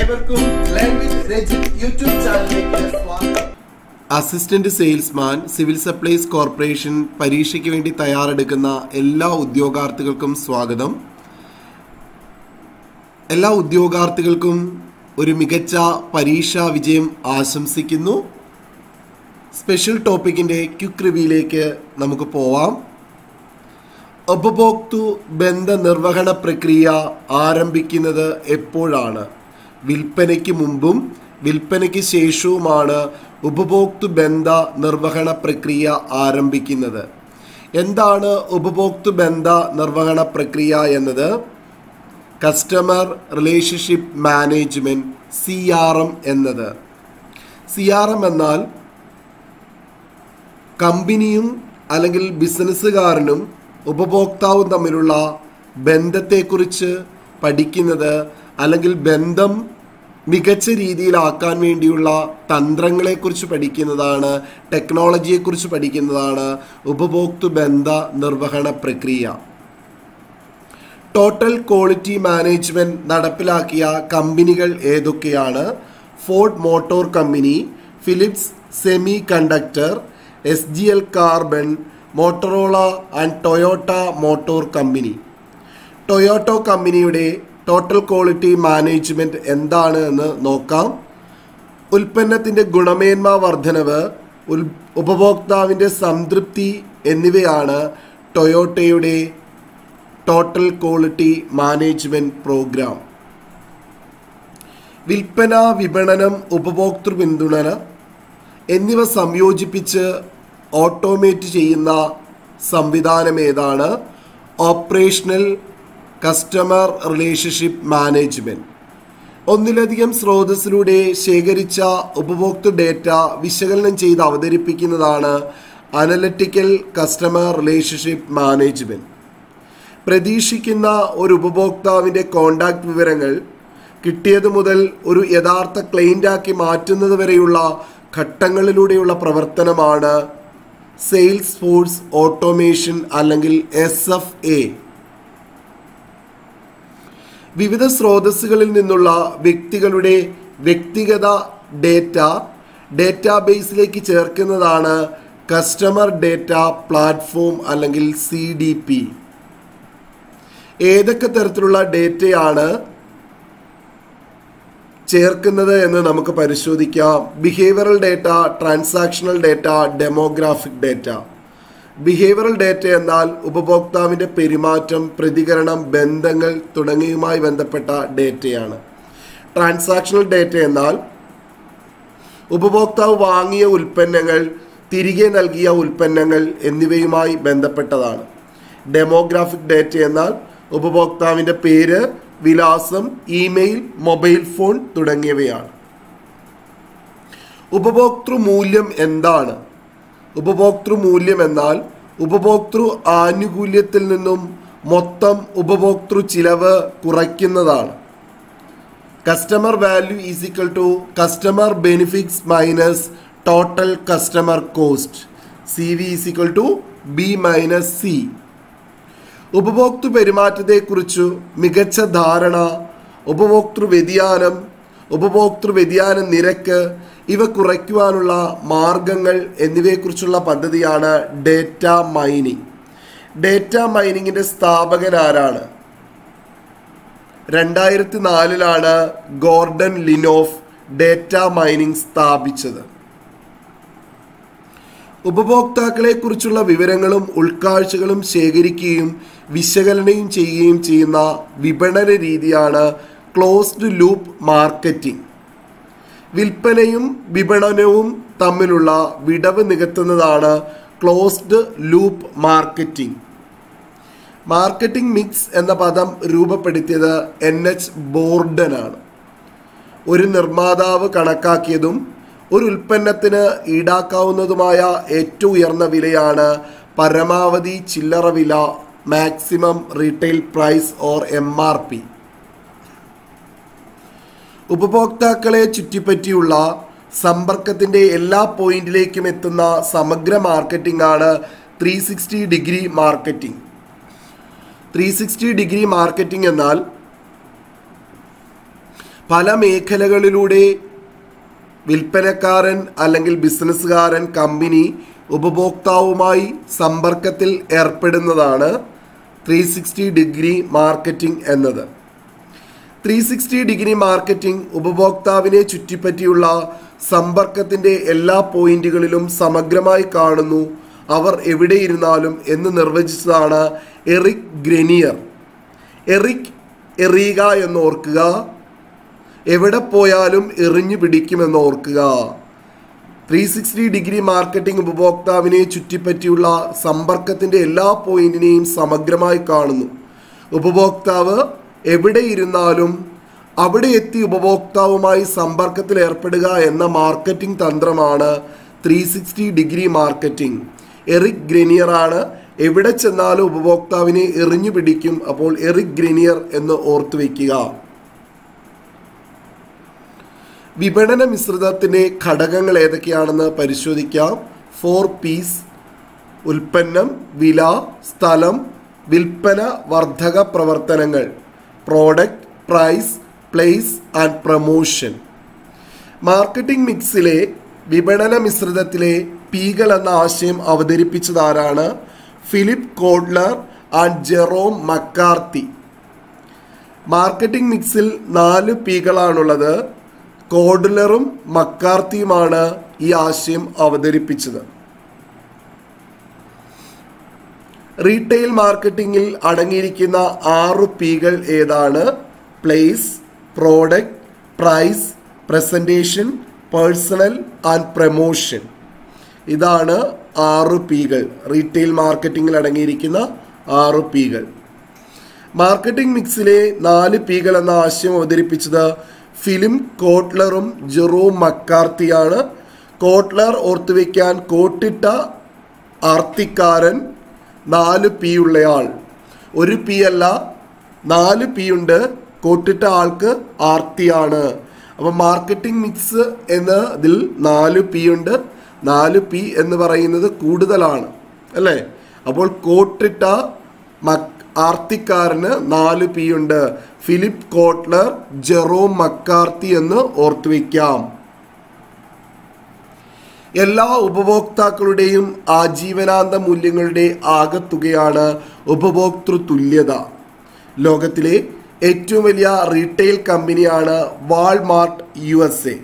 ഏവർക്കും learn with Rajith YouTube ചാനലിലേക്ക് സ്വാഗതം assistant salesman civil supplies corporation പരീക്ഷയ്ക്ക് വേണ്ടി തയ്യാറെടുക്കുന്ന എല്ലാ ഉദ്യോഗാർത്ഥികൾക്കും സ്വാഗതം എല്ലാ ഉദ്യോഗാർത്ഥികൾക്കും ഒരു മികച്ച പരീക്ഷാ വിജയം ആശംസിക്കുന്നു സ്പെഷ്യൽ ടോപ്പിക്കിൻ്റെ ക്യുക്ക് റിവ്യൂയിലേക്ക് നമുക്ക് പോവാം ഉപഭോക്തൃ ബന്ധ നിർവഹണ പ്രക്രിയ ആരംഭിക്കുന്നത് എപ്പോഴാണ് വിൽപ്പനയ്ക്ക് മുമ്പും വിൽപ്പനയ്ക്ക് ശേഷവുമാണ് ഉപഭോക്തൃ ബന്ധ നിർവഹണ പ്രക്രിയ ആരംഭിക്കുന്നത് എന്താണ് ഉപഭോക്തൃ ബന്ധ നിർവഹണ പ്രക്രിയ എന്നത് customer relationship management C R M എന്നത് സി ആർ എം എന്നാൽ കമ്പനിയും അല്ലെങ്കിൽ ബിസിനസ്സുകാരനും ഉപഭോക്താവും തമ്മിലുള്ള ബന്ധത്തെക്കുറിച്ച് പഠിക്കുന്നത് അല്ലെങ്കിൽ ബന്ധം മികച്ച രീതിയിലാക്കാൻ വേണ്ടിയുള്ള തന്ത്രങ്ങളെക്കുറിച്ച് പഠിക്കുന്നതാണ് ടെക്നോളജിയെക്കുറിച്ച് പഠിക്കുന്നതാണ് ഉപഭോക്തൃ ബന്ധ നിർവഹണ പ്രക്രിയ ടോട്ടൽ ക്വാളിറ്റി മാനേജ്മെന്റ് നടപ്പിലാക്കിയ കമ്പനികൾ ഏതൊക്കെയാണ് Ford motor company Philips semiconductor S G L carbon Motorola and Toyota motor company Toyota കമ്പനിയുടെ ടോട്ടൽ ക്വാളിറ്റി മാനേജ്മെന്റ് എന്താണ് എന്ന് നോക്കാം ഉൽപ്പന്നത്തിൻ്റെ ഗുണമേന്മ വർധനവ് ഉൽ ഉപഭോക്താവിൻ്റെ സംതൃപ്തി എന്നിവയാണ് ടൊയോട്ടയുടെ ടോട്ടൽ ക്വാളിറ്റി മാനേജ്മെന്റ് പ്രോഗ്രാം വിൽപ്പന വിപണനം ഉപഭോക്തൃ പിന്തുണ എന്നിവ സംയോജിപ്പിച്ച് ഓട്ടോമേറ്റ് ചെയ്യുന്ന സംവിധാനം ഏതാണ് ഓപ്പറേഷണൽ കസ്റ്റമർ റിലേഷൻഷിപ്പ് മാനേജ്മെന്റ് ഒന്നിലധികം സ്രോതസ്സിലൂടെ ശേഖരിച്ച ഉപഭോക്തൃ ഡേറ്റ വിശകലനം ചെയ്ത് അവതരിപ്പിക്കുന്നതാണ് അനലറ്റിക്കൽ കസ്റ്റമർ റിലേഷൻഷിപ്പ് മാനേജ്മെന്റ് പ്രതീക്ഷിക്കുന്ന ഒരു ഉപഭോക്താവിൻ്റെ കോണ്ടാക്ട് വിവരങ്ങൾ കിട്ടിയത് മുതൽ ഒരു യഥാർത്ഥ ക്ലൈൻ്റാക്കി മാറ്റുന്നത് വരെയുള്ള ഘട്ടങ്ങളിലൂടെയുള്ള പ്രവർത്തനമാണ് സെയിൽസ് ഫോഴ്സ് ഓട്ടോമേഷൻ അല്ലെങ്കിൽ എസ് എഫ് എ വിവിധ സ്രോതസ്സുകളിൽ നിന്നുള്ള വ്യക്തികളുടെ വ്യക്തിഗത ഡേറ്റ ഡേറ്റാബേസിലേക്ക് ചേർക്കുന്നതാണ് കസ്റ്റമർ ഡേറ്റ പ്ലാറ്റ്ഫോം അല്ലെങ്കിൽ സി ഡി പി ഏതൊക്കെ തരത്തിലുള്ള ഡേറ്റയാണ് ചേർക്കുന്നത് എന്ന് നമുക്ക് പരിശോധിക്കാം behavioural data transactional data demographic data behavioural data എന്നാൽ ഉപഭോക്താവിൻ്റെ പെരുമാറ്റം പ്രതികരണം ബന്ധങ്ങൾ തുടങ്ങിയവുമായി ബന്ധപ്പെട്ട ഡേറ്റയാണ് ട്രാൻസാക്ഷണൽ ഡേറ്റ എന്നാൽ ഉപഭോക്താവ് വാങ്ങിയ ഉൽപ്പന്നങ്ങൾ തിരികെ നൽകിയ ഉൽപ്പന്നങ്ങൾ എന്നിവയുമായി ബന്ധപ്പെട്ടതാണ് ഡെമോഗ്രാഫിക് ഡേറ്റ എന്നാൽ ഉപഭോക്താവിൻ്റെ പേര് വിലാസം ഇമെയിൽ മൊബൈൽ ഫോൺ തുടങ്ങിയവയാണ് ഉപഭോക്തൃ മൂല്യം എന്താണ് ഉപഭോക്തൃ മൂല്യം എന്നാൽ ഉപഭോക്തൃ ആനുകൂല്യത്തിൽ നിന്നും മൊത്തം ഉപഭോക്തൃ ചിലവ് കുറയ്ക്കുന്നതാണ് customer value is equal to customer benefits minus total customer cost C V is equal to B minus C ഉപഭോക്തൃ പെരുമാറ്റത്തെക്കുറിച്ചു മികച്ച ധാരണ ഉപഭോക്തൃ വ്യതിയാനം ഉപഭോക്തൃ വ്യതിയാന നിരക്ക് ഇവ കുറയ്ക്കുവാനുള്ള മാർഗങ്ങൾ എന്നിവയെക്കുറിച്ചുള്ള പദ്ധതിയാണ് ഡേറ്റ മൈനിങ് ഡേറ്റ മൈനിങ്ങിൻ്റെ സ്ഥാപകൻ ആരാണ് രണ്ടായിരത്തി നാലിലാണ് ഗോർഡൻ ലിനോഫ് ഡേറ്റ മൈനിങ് സ്ഥാപിച്ചത് ഉപഭോക്താക്കളെ കുറിച്ചുള്ള വിവരങ്ങളും ഉൾക്കാഴ്ചകളും ശേഖരിക്കുകയും വിശകലനം ചെയ്യുകയും ചെയ്യുന്ന വിപണന രീതിയാണ് ക്ലോസ്ഡ് ലൂപ്പ് മാർക്കറ്റിംഗ് വിൽപ്പനയും വിപണനവും തമ്മിലുള്ള വിടവ് നികത്തുന്നതാണ് closed loop marketing marketing mix എന്ന പദം രൂപപ്പെടുത്തിയത് എൻ എച്ച് ബോർഡനാണ് ഒരു നിർമ്മാതാവ് കണക്കാക്കിയതും ഒരു ഉൽപ്പന്നത്തിന് ഈടാക്കാവുന്നതുമായ ഏറ്റവും ഉയർന്ന വിലയാണ് പരമാവധി ചില്ലറ വില maximum retail price or M R P ഉപഭോക്താക്കളെ ചുറ്റിപ്പറ്റിയുള്ള സമ്പർക്കത്തിൻ്റെ എല്ലാ പോയിന്റിലേക്കും എത്തുന്ന സമഗ്ര മാർക്കറ്റിംഗ് ആണ് three sixty degree marketing three sixty degree marketing എന്നാൽ പല മേഖലകളിലൂടെ വിൽപ്പനക്കാരൻ അല്ലെങ്കിൽ ബിസിനസ്സുകാരൻ കമ്പനി ഉപഭോക്താവുമായി സമ്പർക്കത്തിൽ ഏർപ്പെടുന്നതാണ് ത്രീ സിക്സ്റ്റി ഡിഗ്രി മാർക്കറ്റിംഗ് എന്നത് ത്രീ സിക്സ്റ്റി ഡിഗ്രി മാർക്കറ്റിംഗ് ഉപഭോക്താവിനെ ചുറ്റിപ്പറ്റിയുള്ള സമ്പർക്കത്തിൻ്റെ എല്ലാ പോയിന്റുകളിലും സമഗ്രമായി കാണുന്നു അവർ എവിടെയിരുന്നാലും എന്ന് നിർവചിച്ചതാണ് എറിക് ഗ്രനിയർ എറിക് എറീക എന്ന് ഓർക്കുക എവിടെ പോയാലും എറിഞ്ഞു പിടിക്കുമെന്ന് ഓർക്കുക ത്രീ സിക്സ്റ്റി ഡിഗ്രി മാർക്കറ്റിംഗ് ഉപഭോക്താവിനെ ചുറ്റിപ്പറ്റിയുള്ള സമ്പർക്കത്തിൻ്റെ എല്ലാ പോയിന്റിനെയും സമഗ്രമായി കാണുന്നു ഉപഭോക്താവ് എവിടെ ഇരുന്നാലും അവിടെ എത്തി ഉപഭോക്താവുമായി സമ്പർക്കത്തിൽ ഏർപ്പെടുക എന്ന മാർക്കറ്റിംഗ് തന്ത്രമാണ് three sixty degree marketing Eric Granier ആണ് എവിടെ ചെന്നാലും ഉപഭോക്താവിനെ എറിഞ്ഞു പിടിക്കും അപ്പോൾ എറിക് ഗ്രനിയർ എന്ന് ഓർത്തു വയ്ക്കുക വിപണന മിശ്രിതത്തിൻ്റെ ഘടകങ്ങൾ ഏതൊക്കെയാണെന്ന് പരിശോധിക്കാം ഫോർ പീസ് ഉൽപ്പന്നം വില സ്ഥലം വിൽപ്പന വർധക പ്രവർത്തനങ്ങൾ product price place and promotion marketing മിക്സിലെ വിപണന മിശ്രിതത്തിലെ പീകൾ എന്ന ആശയം അവതരിപ്പിച്ചതാരാണ് Philip Kotler and Jerome McCarthy marketing മിക്സിൽ നാല് പീകളാണുള്ളത് കോഡ്ലറും മക്കാർത്തിയുമാണ് ഈ ആശയം അവതരിപ്പിച്ചത് റീറ്റെയിൽ മാർക്കറ്റിംഗിൽ അടങ്ങിയിരിക്കുന്ന ആറു പീകൾ ഏതാണ് place product price presentation personnel and promotion ഇതാണ് ആറ് പീകൾ റീറ്റെയിൽ മാർക്കറ്റിംഗിൽ അടങ്ങിയിരിക്കുന്ന ആറ് പീകൾ മാർക്കറ്റിംഗ് മിക്സിലെ നാല് പീകൾ എന്ന ആശയം അവതരിപ്പിച്ചത് ഫിലിം കോട്ട്ലറും ജെറോ മക്കാർത്തിയാണ് കോട്ട്ലർ ഓർത്തുവെക്കാൻ കോട്ടിട്ട ആർത്തിക്കാരൻ നാല് പി ഉള്ളയാൾ ഒരു പി അല്ല നാല് പി ഉണ്ട് കോട്ടിട്ട ആൾക്ക് ആർത്തിയാണ് അപ്പം മാർക്കറ്റിംഗ് മിക്സ് എന്ന ഇതിൽ നാല് പി ഉണ്ട് നാല് പി എന്ന് പറയുന്നത് കൂടുതലാണ് അല്ലേ അപ്പോൾ കോട്ടിട്ട മക് ആർത്തിക്കാരന് നാല് പി ഉണ്ട് ഫിലിപ്പ് കോട്ട്ലർ ജെറോം മക്കാർത്തി എന്ന് ഓർത്തുവെക്കാം എല്ലാ ഉപഭോക്താക്കളുടെയും ആജീവനാന്ത മൂല്യങ്ങളുടെ ആകത്തുകയാണ് ഉപഭോക്തൃ തുല്യത ലോകത്തിലെ ഏറ്റവും വലിയ റീറ്റെയിൽ കമ്പനിയാണ് Walmart U S A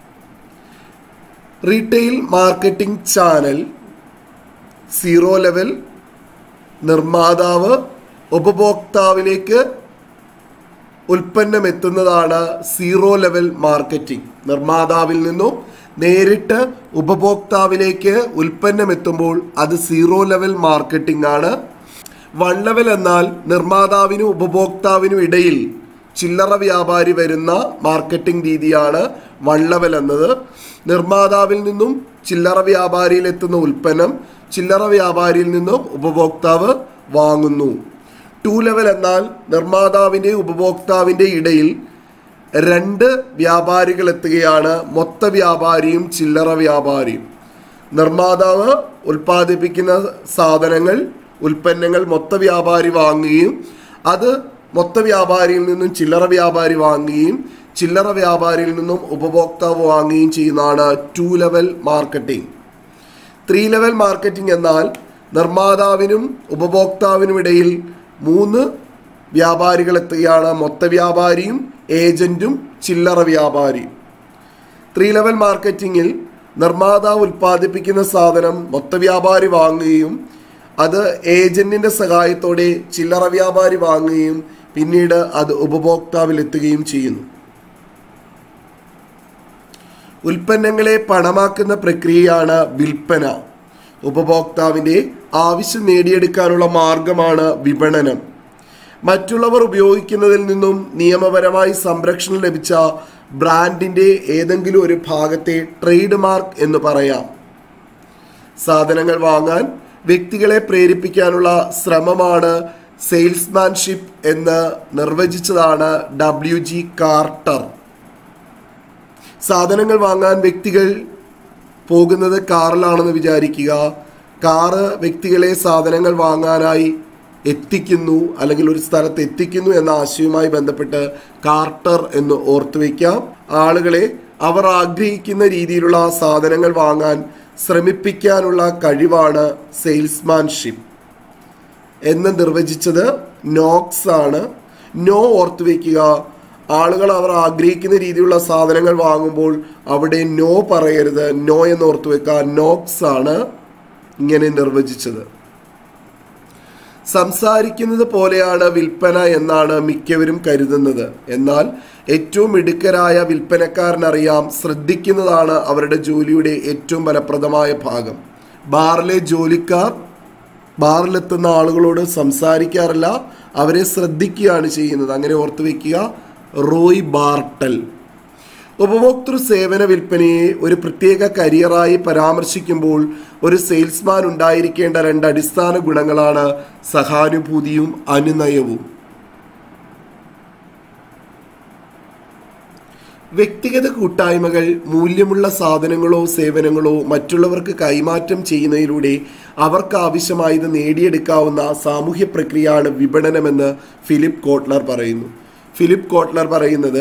retail marketing channel zero level നിർമ്മാതാവ് ഉപഭോക്താവിലേക്ക് ഉൽപ്പന്നം എത്തുന്നതാണ് സീറോ ലെവൽ മാർക്കറ്റിംഗ് നിർമ്മാതാവിൽ നിന്നും നേരിട്ട് ഉപഭോക്താവിലേക്ക് ഉൽപ്പന്നം എത്തുമ്പോൾ അത് സീറോ ലെവൽ മാർക്കറ്റിംഗ് ആണ് വൺ ലെവൽ എന്നാൽ നിർമ്മാതാവിനും ഉപഭോക്താവിനും ഇടയിൽ ചില്ലറ വ്യാപാരി വരുന്ന മാർക്കറ്റിംഗ് രീതിയാണ് വൺ ലെവൽ എന്നത് നിർമ്മാതാവിൽ നിന്നും ചില്ലറ വ്യാപാരിയിൽ എത്തുന്ന ഉൽപ്പന്നം ചില്ലറ വ്യാപാരിയിൽ നിന്നും ഉപഭോക്താവ് വാങ്ങുന്നു ടു ലെവൽ എന്നാൽ നിർമ്മാതാവിൻ്റെ ഉപഭോക്താവിൻ്റെ ഇടയിൽ രണ്ട് വ്യാപാരികൾ എത്തുകയാണ് മൊത്ത വ്യാപാരിയും ചില്ലറ വ്യാപാരിയും നിർമ്മാതാവ് ഉൽപ്പാദിപ്പിക്കുന്ന സാധനങ്ങൾ ഉൽപ്പന്നങ്ങൾ മൊത്ത വ്യാപാരി വാങ്ങുകയും അത് മൊത്ത വ്യാപാരിയിൽ നിന്നും ചില്ലറ വ്യാപാരി വാങ്ങുകയും ചില്ലറ വ്യാപാരിയിൽ നിന്നും ഉപഭോക്താവ് വാങ്ങുകയും ചെയ്യുന്നതാണ് two level marketing three level marketing എന്നാൽ നിർമ്മാതാവിനും ഉപഭോക്താവിനും ഇടയിൽ മൂന്ന് വ്യാപാരികൾ എത്തുകയാണ് മൊത്ത വ്യാപാരിയും ഏജന്റും ചില്ലറ വ്യാപാരിയും ത്രീ ലെവൽ മാർക്കറ്റിംഗിൽ നിർമ്മാതാവ് ഉൽപ്പാദിപ്പിക്കുന്ന സാധനം മൊത്ത വ്യാപാരി വാങ്ങുകയും അത് ഏജന്റിന്റെ സഹായത്തോടെ ചില്ലറ വ്യാപാരി വാങ്ങുകയും പിന്നീട് അത് ഉപഭോക്താവിൽ എത്തുകയും ചെയ്യുന്നു ഉൽപ്പന്നങ്ങളെ പണമാക്കുന്ന പ്രക്രിയയാണ് വിൽപ്പന ഉപഭോക്താവിൻ്റെ ആവശ്യം നേടിയെടുക്കാനുള്ള മാർഗമാണ് വിപണനം മറ്റുള്ളവർ ഉപയോഗിക്കുന്നതിൽ നിന്നും നിയമപരമായി സംരക്ഷണം ലഭിച്ച ബ്രാൻഡിൻ്റെ ഏതെങ്കിലും ഒരു ഭാഗത്തെ ട്രേഡ് മാർക്ക് എന്ന് പറയാം സാധനങ്ങൾ വാങ്ങാൻ വ്യക്തികളെ പ്രേരിപ്പിക്കാനുള്ള ശ്രമമാണ് സെയിൽസ്മാൻഷിപ്പ് എന്ന് നിർവചിച്ചതാണ് ഡബ്ല്യു ജി കാർട്ടർ സാധനങ്ങൾ വാങ്ങാൻ വ്യക്തികൾ പോകുന്നത് കാറിലാണെന്ന് വിചാരിക്കുക കാറ് വ്യക്തികളെ സാധനങ്ങൾ വാങ്ങാനായി എത്തിക്കുന്നു അല്ലെങ്കിൽ ഒരു സ്ഥലത്ത് എത്തിക്കുന്നു എന്ന ആശയവുമായി ബന്ധപ്പെട്ട് കാർട്ടർ എന്ന് ഓർത്തു വയ്ക്കാം ആളുകളെ അവർ ആഗ്രഹിക്കുന്ന രീതിയിലുള്ള സാധനങ്ങൾ വാങ്ങാൻ ശ്രമിപ്പിക്കാനുള്ള കഴിവാണ് സെയിൽസ്മാൻഷിപ്പ് എന്ന് നിർവചിച്ചത് നോക്സ് ആണ് നോ ഓർത്തു വയ്ക്കുക ആളുകൾ അവർ ആഗ്രഹിക്കുന്ന രീതിയിലുള്ള സാധനങ്ങൾ വാങ്ങുമ്പോൾ അവിടെ നോ പറയരുത് നോ എന്ന് ഓർത്തു വെക്കുക നോക്സ് ആണ് ഇങ്ങനെ നിർവചിച്ചത് സംസാരിക്കുന്നത് പോലെയാണ് വിൽപ്പന എന്നാണ് മിക്കവരും കരുതുന്നത് എന്നാൽ ഏറ്റവും മിടുക്കരായ വിൽപ്പനക്കാരനറിയാം ശ്രദ്ധിക്കുന്നതാണ് അവരുടെ ജോലിയുടെ ഏറ്റവും ഫലപ്രദമായ ഭാഗം ബാറിലെ ജോലിക്കാർ ബാറിലെത്തുന്ന ആളുകളോട് സംസാരിക്കാറില്ല അവരെ ശ്രദ്ധിക്കുകയാണ് ചെയ്യുന്നത് അങ്ങനെ ഓർത്തു വയ്ക്കുക റോയ് ബാർട്ടൽ ഉപഭോക്തൃ സേവന വിൽപ്പനയെ ഒരു പ്രത്യേക കരിയറായി പരാമർശിക്കുമ്പോൾ ഒരു സെയിൽസ്മാൻ ഉണ്ടായിരിക്കേണ്ട രണ്ട് അടിസ്ഥാന ഗുണങ്ങളാണ് സഹാനുഭൂതിയും അനുനയവും വ്യക്തിഗത കൂട്ടായ്മകൾ മൂല്യമുള്ള സാധനങ്ങളോ സേവനങ്ങളോ മറ്റുള്ളവർക്ക് കൈമാറ്റം ചെയ്യുന്നതിലൂടെ അവർക്ക് ആവശ്യമായത് നേടിയെടുക്കാവുന്ന സാമൂഹ്യ പ്രക്രിയയാണ് വിപണനമെന്ന് ഫിലിപ്പ് കോട്ട്ലർ പറയുന്നു ഫിലിപ്പ് കോട്ട്ലർ പറയുന്നത്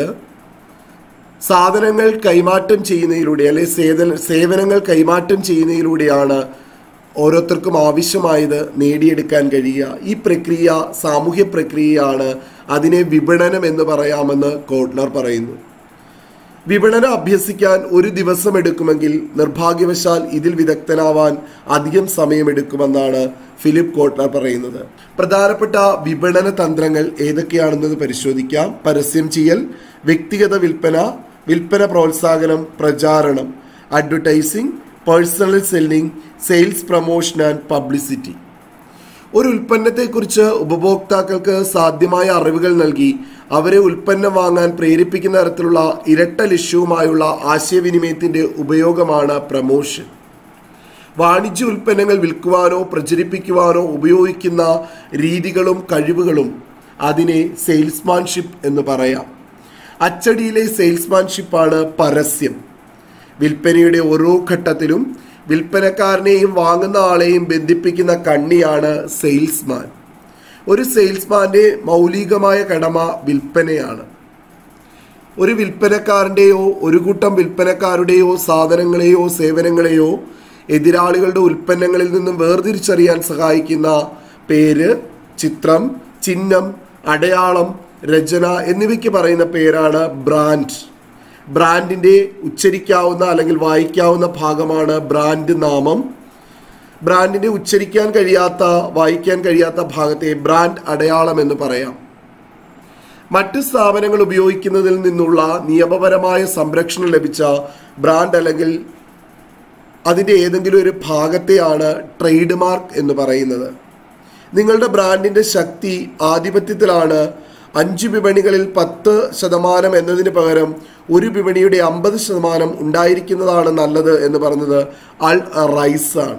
സാധനങ്ങൾ കൈമാറ്റം ചെയ്യുന്നതിലൂടെ അല്ലെ സേവന സേവനങ്ങൾ കൈമാറ്റം ചെയ്യുന്നതിലൂടെയാണ് ഓരോരുത്തർക്കും ആവശ്യമായത് നേടിയെടുക്കാൻ കഴിയുക ഈ പ്രക്രിയ സാമൂഹ്യ പ്രക്രിയയാണ് അതിനെ വിപണനം എന്ന് പറയാമെന്ന് കോട്ട്ലർ പറയുന്നു വിപണനം അഭ്യസിക്കാൻ ഒരു ദിവസം എടുക്കുമെങ്കിൽ നിർഭാഗ്യവശാൽ ഇതിൽ വിദഗ്ധനാവാൻ അധികം സമയമെടുക്കുമെന്നാണ് ഫിലിപ്പ് കോട്ട്ലർ പറയുന്നത് പ്രധാനപ്പെട്ട വിപണന തന്ത്രങ്ങൾ ഏതൊക്കെയാണെന്നത് പരിശോധിക്കാം പരസ്യം ചെയ്യൽ വ്യക്തിഗത വിൽപ്പന വിൽപ്പന പ്രോത്സാഹനം പ്രചാരണം advertising personal selling sales promotion and publicity ഒരു ഉൽപ്പന്നത്തെക്കുറിച്ച് ഉപഭോക്താക്കൾക്ക് സാധ്യമായ അറിവുകൾ നൽകി അവരെ ഉൽപ്പന്നം വാങ്ങാൻ പ്രേരിപ്പിക്കുന്ന തരത്തിലുള്ള ഇരട്ട ലക്ഷ്യവുമായുള്ള ആശയവിനിമയത്തിന്റെ ഉപയോഗമാണ് പ്രമോഷൻ വാണിജ്യ ഉൽപ്പന്നങ്ങൾ വിൽക്കുവാനോ പ്രചരിപ്പിക്കുവാനോ ഉപയോഗിക്കുന്ന രീതികളും കഴിവുകളും അതിനെ സെയിൽസ്മാൻഷിപ്പ് എന്ന് പറയാം അച്ചടിയിലെ സെയിൽസ്മാൻഷിപ്പാണ് പരസ്യം വിൽപ്പനയുടെ ഓരോ ഘട്ടത്തിലും വിൽപ്പനക്കാരനെയും വാങ്ങുന്ന ആളെയും ബന്ധിപ്പിക്കുന്ന കണ്ണിയാണ് സെയിൽസ്മാൻ ഒരു സെയിൽസ്മാന്റെ മൗലികമായ കടമ വിൽപ്പനയാണ് ഒരു വിൽപ്പനക്കാരൻ്റെയോ ഒരു കൂട്ടം വിൽപ്പനക്കാരുടെയോ സാധനങ്ങളെയോ സേവനങ്ങളെയോ എതിരാളികളുടെ ഉൽപ്പന്നങ്ങളിൽ നിന്നും വേർതിരിച്ചറിയാൻ സഹായിക്കുന്ന പേര് ചിത്രം ചിഹ്നം അടയാളം രചന എന്നിവയ്ക്ക് പറയുന്ന പേരാണ് ബ്രാൻഡ് ബ്രാൻഡിൻ്റെ ഉച്ചരിക്കാവുന്ന അല്ലെങ്കിൽ വായിക്കാവുന്ന ഭാഗമാണ് ബ്രാൻഡ് നാമം ബ്രാൻഡിൻ്റെ ഉച്ചരിക്കാൻ കഴിയാത്ത വായിക്കാൻ കഴിയാത്ത ഭാഗത്തെ ബ്രാൻഡ് അടയാളം എന്ന് പറയാം മറ്റ് സ്ഥാപനങ്ങൾ ഉപയോഗിക്കുന്നതിൽ നിന്നുള്ള നിയമപരമായ സംരക്ഷണം ലഭിച്ച ബ്രാൻഡ് അല്ലെങ്കിൽ അതിൻ്റെ ഏതെങ്കിലും ഒരു ഭാഗത്തെയാണ് ട്രേഡ് മാർക്ക് എന്ന് പറയുന്നത് നിങ്ങളുടെ ബ്രാൻഡിൻ്റെ ശക്തി ആധിപത്യത്തിലാണ് അഞ്ച് വിപണികളിൽ പത്ത് ശതമാനം എന്നതിന് പകരം ഒരു വിപണിയുടെ അമ്പത് ശതമാനം ഉണ്ടായിരിക്കുന്നതാണ് നല്ലത് എന്ന് പറഞ്ഞത് അൾ റൈസ് ആണ്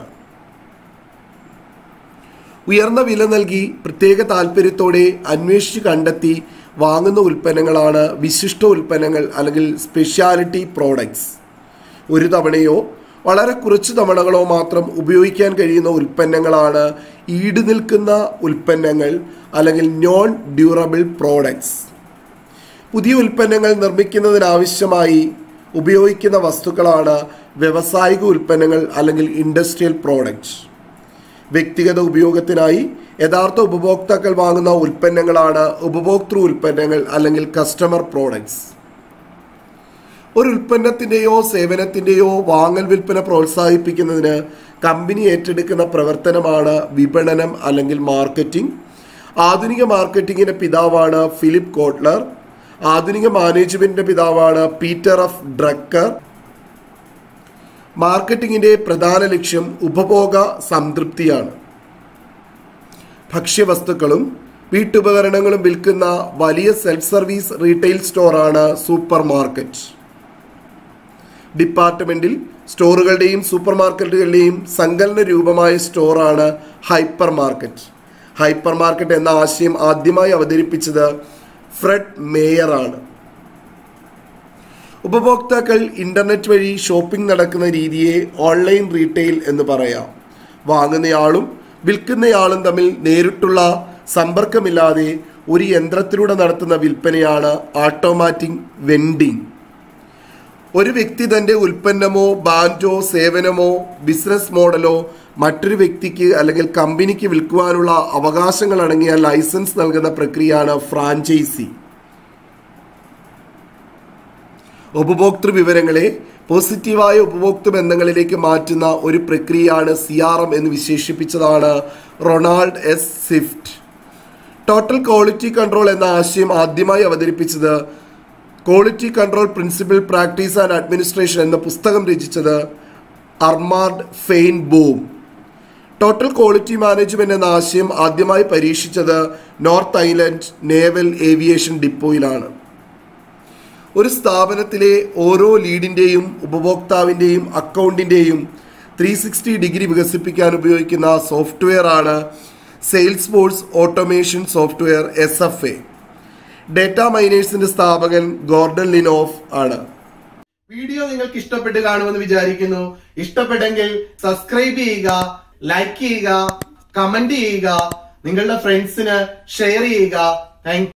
ഉയർന്ന വില നൽകി പ്രത്യേക താല്പര്യത്തോടെ അന്വേഷിച്ച് കണ്ടെത്തി വാങ്ങുന്ന ഉൽപ്പന്നങ്ങളാണ് വിശിഷ്ട ഉൽപ്പന്നങ്ങൾ അല്ലെങ്കിൽ സ്പെഷ്യാലിറ്റി പ്രോഡക്ട്സ് ഒരു തവണയോ വളരെ കുറച്ച് തവണകളോ മാത്രം ഉപയോഗിക്കാൻ കഴിയുന്ന ഉൽപ്പന്നങ്ങളാണ് ഈട് നിൽക്കുന്ന ഉൽപ്പന്നങ്ങൾ അല്ലെങ്കിൽ നോൺ ഡ്യൂറബിൾ പ്രോഡക്ട്സ് പുതിയ ഉൽപ്പന്നങ്ങൾ നിർമ്മിക്കുന്നതിനാവശ്യമായി ഉപയോഗിക്കുന്ന വസ്തുക്കളാണ് വ്യാവസായിക ഉൽപ്പന്നങ്ങൾ അല്ലെങ്കിൽ ഇൻഡസ്ട്രിയൽ പ്രോഡക്റ്റ്സ് വ്യക്തിഗത ഉപയോഗത്തിനായി യഥാർത്ഥ ഉപഭോക്താക്കൾ വാങ്ങുന്ന ഉൽപ്പന്നങ്ങളാണ് ഉപഭോക്തൃ ഉൽപ്പന്നങ്ങൾ അല്ലെങ്കിൽ കസ്റ്റമർ പ്രോഡക്ട്സ് ഒരു ഉൽപ്പന്നത്തിൻ്റെയോ സേവനത്തിൻ്റെയോ വാങ്ങൽ വിൽപ്പന പ്രോത്സാഹിപ്പിക്കുന്നതിന് കമ്പനി ഏറ്റെടുക്കുന്ന പ്രവർത്തനമാണ് വിപണനം അല്ലെങ്കിൽ മാർക്കറ്റിംഗ് ആധുനിക മാർക്കറ്റിംഗിൻ്റെ പിതാവാണ് ഫിലിപ്പ് കോട്ട്ലർ ആധുനിക മാനേജ്മെന്റിന്റെ പിതാവാണ് പീറ്റർ എഫ് ഡ്രക്കർ മാർക്കറ്റിംഗിന്റെ പ്രധാന ലക്ഷ്യം ഉപഭോഗ സംതൃപ്തിയാണ് ഭക്ഷ്യവസ്തുക്കളും വീട്ടുപകരണങ്ങളും വിൽക്കുന്ന വലിയ സെൽഫ് സർവീസ് റീറ്റെയിൽ സ്റ്റോറാണ് സൂപ്പർ മാർക്കറ്റ് ഡിപ്പാർട്ട്മെന്റിൽ സ്റ്റോറുകളുടെയും സൂപ്പർ മാർക്കറ്റുകളുടെയും സങ്കലന രൂപമായ സ്റ്റോറാണ് ഹൈപ്പർ മാർക്കറ്റ് ഹൈപ്പർ മാർക്കറ്റ് എന്ന ആശയം ആദ്യമായി അവതരിപ്പിച്ചത് ഫ്രെഡ് മേയർ ആണ് ഉപഭോക്താക്കൾ ഇന്റർനെറ്റ് വഴി ഷോപ്പിംഗ് നടക്കുന്ന രീതിയെ ഓൺലൈൻ റീറ്റെയിൽ എന്ന് പറയാം വാങ്ങുന്നയാളും വിൽക്കുന്നയാളും തമ്മിൽ നേരിട്ടുള്ള സമ്പർക്കമില്ലാതെ ഒരു യന്ത്രത്തിലൂടെ നടത്തുന്ന വിൽപ്പനയാണ് ഓട്ടോമാറ്റിക് വെൻഡിങ് ഒരു വ്യക്തി തന്റെ ഉൽപ്പന്നമോ ബാൻഡോ സേവനമോ ബിസിനസ് മോഡലോ മറ്റൊരു വ്യക്തിക്ക് അല്ലെങ്കിൽ കമ്പനിക്ക് വിൽക്കുവാനുള്ള അവകാശങ്ങൾ അടങ്ങിയ ലൈസൻസ് നൽകുന്ന പ്രക്രിയയാണ് ഫ്രാഞ്ചൈസി ഉപഭോക്തൃ വിവരങ്ങളെ പോസിറ്റീവായ ഉപഭോക്തൃ ബന്ധങ്ങളിലേക്ക് മാറ്റുന്ന ഒരു പ്രക്രിയയാണ് സി ആർ എം എന്ന് വിശേഷിപ്പിച്ചതാണ് Ronald S Swift total quality control എന്ന ആശയം ആദ്യമായി അവതരിപ്പിച്ചത് quality control principle practice and administration എന്ന പുസ്തകം രചിച്ചത് Armand Feigenbaum total quality management എന്ന ആശയം ആദ്യമായി പരീക്ഷിച്ചത് നോർത്ത് ഐലൻഡ് നേവൽ ഏവിയേഷൻ ഡിപ്പോയിലാണ് ഒരു സ്ഥാപനത്തിലെ ഓരോ ലീഡിൻ്റെയും ഉപഭോക്താവിൻ്റെയും അക്കൗണ്ടിൻ്റെയും ത്രീ സിക്സ്റ്റി ഡിഗ്രി വികസിപ്പിക്കാൻ ഉപയോഗിക്കുന്ന സോഫ്റ്റ്വെയർ ആണ് sales force automation software S F A data മൈനേഴ്സിന്റെ സ്ഥാപകൻ ഗോർഡൻ ലിനോഫ് ആണ് വീഡിയോ നിങ്ങൾക്ക് ഇഷ്ടപ്പെട്ട് കാണുമെന്ന് വിചാരിക്കുന്നു ഇഷ്ടപ്പെട്ടെങ്കിൽ സബ്സ്ക്രൈബ് ചെയ്യുക ലൈക്ക് ചെയ്യുക കമന്റ് ചെയ്യുക നിങ്ങളുടെ ഫ്രണ്ട്സിന് ഷെയർ ചെയ്യുക താങ്ക്